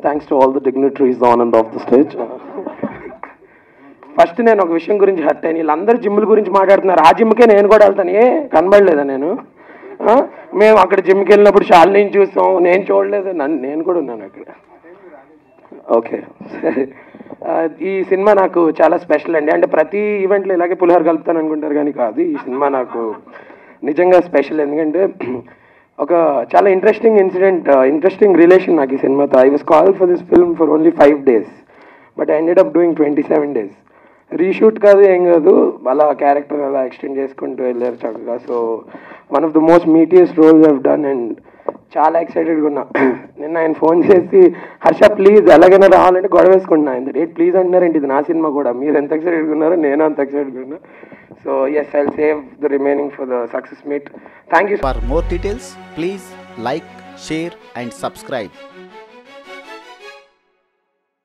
Thanks to all the dignitaries on and of the stage first నేను ఒక విషయం గురించి హర్ట్ అయ్యాను వీళ్ళందరూ జిమ్ల గురించి మాట్లాడుతున్నారు ఆ జిమ్కే నేను కూడా వెళ్తాను ఏ కనబడలేదా నేను ఆ? మేము అక్కడ జిమ్కి వెళ్ళినప్పుడు షాలిని చూసాం నేను చూడలేదు నన్ను నేను కూడా ఉన్నాను అక్కడ ఓకే సరే ఆ, ఈ సినిమా నాకు చాలా స్పెషల్ అండి అంటే ప్రతి ఈవెంట్లో ఇలాగే పులిహోర కలుపుతాను అనుకుంటారు కానీ కాదు ఈ సినిమా నాకు నిజంగా స్పెషల్ ఎందుకంటే ఒక చాలా ఇంట్రెస్టింగ్ ఇన్సిడెంట్ ఇంట్రెస్టింగ్ రిలేషన్ నాకు ఈ సినిమాతో I was call for this film for only five days but I ended up doing twenty seven days reshoot కాదు ఏం కాదు అలా క్యారెక్టర్ అలా ఎక్స్టెండ్ చేసుకుంటూ వెళ్ళారు చక్కగా so one of the most meatiest roles have done and చాలా ఎక్సైటెడ్గా ఉన్నా నిన్న ఆయన ఫోన్ చేసి హర్ష ప్లీజ్ ఎలాగైనా రావాలంటే గొడవ వేసుకుంటున్నా ఇంత డేట్ ప్లీజ్ అంటున్నారేంటి ఇది నా సినిమా కూడా మీరు ఎంత ఎక్సైటెడ్గా ఉన్నారో నేను అంత ఎక్సైటెడ్గా ఉన్నా so yes I save the remaining for the success meet thank you For more details, please like, share, and subscribe.